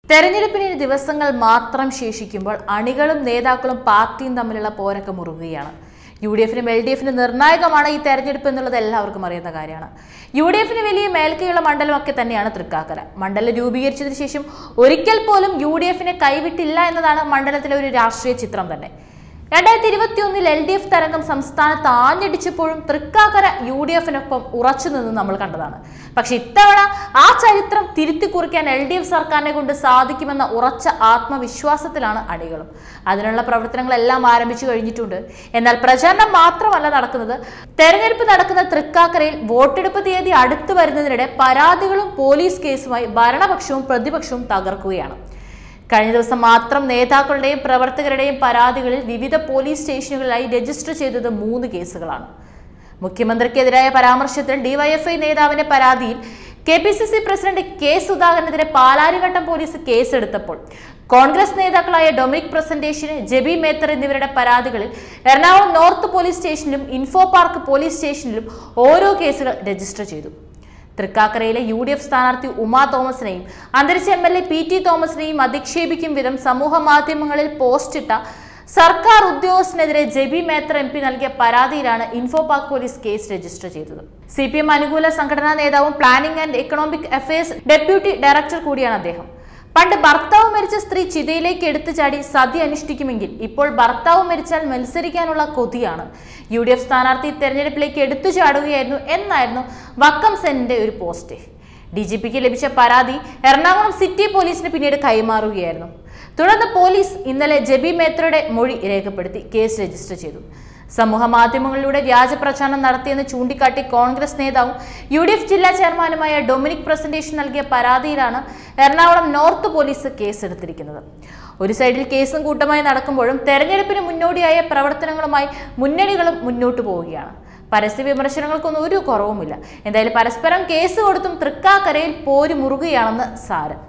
തെരഞ്ഞെടുപ്പിന് ഇനി ദിവസങ്ങൾ മാത്രം ശേഷിക്കുമ്പോൾ അണികളും നേതാക്കളും പാർട്ടിയും തമ്മിലുള്ള പോരൊക്കെ മുറുകുകയാണ് യു ഡി എഫിനും എൽ ഡി എഫിനും നിർണായകമാണ് ഈ തെരഞ്ഞെടുപ്പ് എന്നുള്ളത് എല്ലാവർക്കും അറിയുന്ന കാര്യമാണ് യു ഡി എഫിന് വലിയ മേൽക്കൈയുള്ള മണ്ഡലമൊക്കെ തന്നെയാണ് തൃക്കാക്കര മണ്ഡലം രൂപീകരിച്ചതിന് ശേഷം ഒരിക്കൽ പോലും യു ഡി എഫിനെ കൈവിട്ടില്ല എന്നതാണ് മണ്ഡലത്തിലെ ഒരു രാഷ്ട്രീയ ചിത്രം തന്നെ രണ്ടായിരത്തി ഇരുപത്തിയൊന്നിൽ എൽ ഡി എഫ് തരംഗം സംസ്ഥാനത്ത് ആഞ്ഞടിച്ചപ്പോഴും തൃക്കാക്കര യു ഡി എഫിനൊപ്പം ഉറച്ചു നിന്ന് നമ്മൾ കണ്ടതാണ് പക്ഷെ ഇത്തവണ ആ ചരിത്രം തിരുത്തി കുറിക്കാൻ എൽ ഡി എഫ് സർക്കാരിനെ കൊണ്ട് സാധിക്കുമെന്ന ഉറച്ച ആത്മവിശ്വാസത്തിലാണ് അണികളും അതിനുള്ള പ്രവർത്തനങ്ങളെല്ലാം ആരംഭിച്ചു കഴിഞ്ഞിട്ടുണ്ട് എന്നാൽ പ്രചാരണം മാത്രമല്ല നടക്കുന്നത് തെരഞ്ഞെടുപ്പ് നടക്കുന്ന തൃക്കാക്കരയിൽ വോട്ടെടുപ്പ് തീയതി അടുത്തു വരുന്നതിനിടെ പരാതികളും പോലീസ് കേസുമായി ഭരണപക്ഷവും പ്രതിപക്ഷവും തകർക്കുകയാണ് കഴിഞ്ഞ ദിവസം മാത്രം നേതാക്കളുടെയും പ്രവർത്തകരുടെയും പരാതികളിൽ വിവിധ പോലീസ് സ്റ്റേഷനുകളിലായി രജിസ്റ്റർ ചെയ്തത് മൂന്ന് കേസുകളാണ് മുഖ്യമന്ത്രിക്കെതിരായ പരാമർശത്തിൽ ഡിവൈഎഫ്ഐ നേതാവിന്റെ പരാതിയിൽ K P C C president K സുധാകരനെതിരെ പാലാരിവട്ടം പോലീസ് കേസെടുത്തപ്പോൾ കോൺഗ്രസ് നേതാക്കളായ ഡൊമിനിക് പ്രസന്റേഷന് ജെബി മേത്തർ എന്നിവരുടെ പരാതികളിൽ എറണാകുളം നോർത്ത് പോലീസ് സ്റ്റേഷനിലും ഇൻഫോ പാർക്ക് പോലീസ് സ്റ്റേഷനിലും ഓരോ കേസുകൾ രജിസ്റ്റർ ചെയ്തു തൃക്കാക്കരയിലെ യു ഡി എഫ് സ്ഥാനാർത്ഥി ഉമാ തോമസിനെയും അന്തരിച്ച M L A P T തോമസിനെയും അധിക്ഷേപിക്കും വിധം സമൂഹ മാധ്യമങ്ങളിൽ പോസ്റ്റിട്ട സർക്കാർ ഉദ്യോഗസ്ഥനെതിരെ ജെബി മേത്ര എം പി നൽകിയ പരാതിയിലാണ് Infopark police case register ചെയ്തത് സി പി എം അനുകൂല സംഘടനാ നേതാവും planning and economic affairs deputy director കൂടിയാണ് അദ്ദേഹം പണ്ട് ഭർത്താവ് മരിച്ച സ്ത്രീ ചിതയിലേക്ക് എടുത്തു ചാടി സതി അനുഷ്ഠിക്കുമെങ്കിൽ ഇപ്പോൾ ഭർത്താവ് മരിച്ചാൽ മത്സരിക്കാനുള്ള കൊതിയാണ് യു ഡി എഫ് സ്ഥാനാർത്ഥി തെരഞ്ഞെടുപ്പിലേക്ക് എടുത്തു ചാടുകയായിരുന്നു എന്നായിരുന്നു വക്കം സെന്നിന്റെ ഒരു പോസ്റ്റ് ഡി ജി പിക്ക് ലഭിച്ച പരാതി എറണാകുളം സിറ്റി പോലീസിന് പിന്നീട് കൈമാറുകയായിരുന്നു തുടർന്ന് പോലീസ് ഇന്നലെ ജെബി മേത്രയുടെ മൊഴി രേഖപ്പെടുത്തി കേസ് രജിസ്റ്റർ ചെയ്തു സമൂഹ മാധ്യമങ്ങളിലൂടെ വ്യാജ പ്രചാരണം നടത്തിയെന്ന് ചൂണ്ടിക്കാട്ടി കോൺഗ്രസ് നേതാവും യു ഡി എഫ് ജില്ലാ ചെയർമാനുമായ ഡൊമിനിക് പ്രസന്റേഷൻ നൽകിയ പരാതിയിലാണ് എറണാകുളം നോർത്ത് പോലീസ് കേസെടുത്തിരിക്കുന്നത് ഒരു സൈഡിൽ കേസും കൂട്ടമായി നടക്കുമ്പോഴും തെരഞ്ഞെടുപ്പിന് മുന്നോടിയായ പ്രവർത്തനങ്ങളുമായി മുന്നണികളും മുന്നോട്ട് പോവുകയാണ് പരസ്യ വിമർശനങ്ങൾക്കൊന്നും ഒരു കുറവുമില്ല എന്തായാലും പരസ്പരം കേസ് കൊടുത്തും തൃക്കാക്കരയിൽ പോര് മുറുകയാണെന്ന് സാരം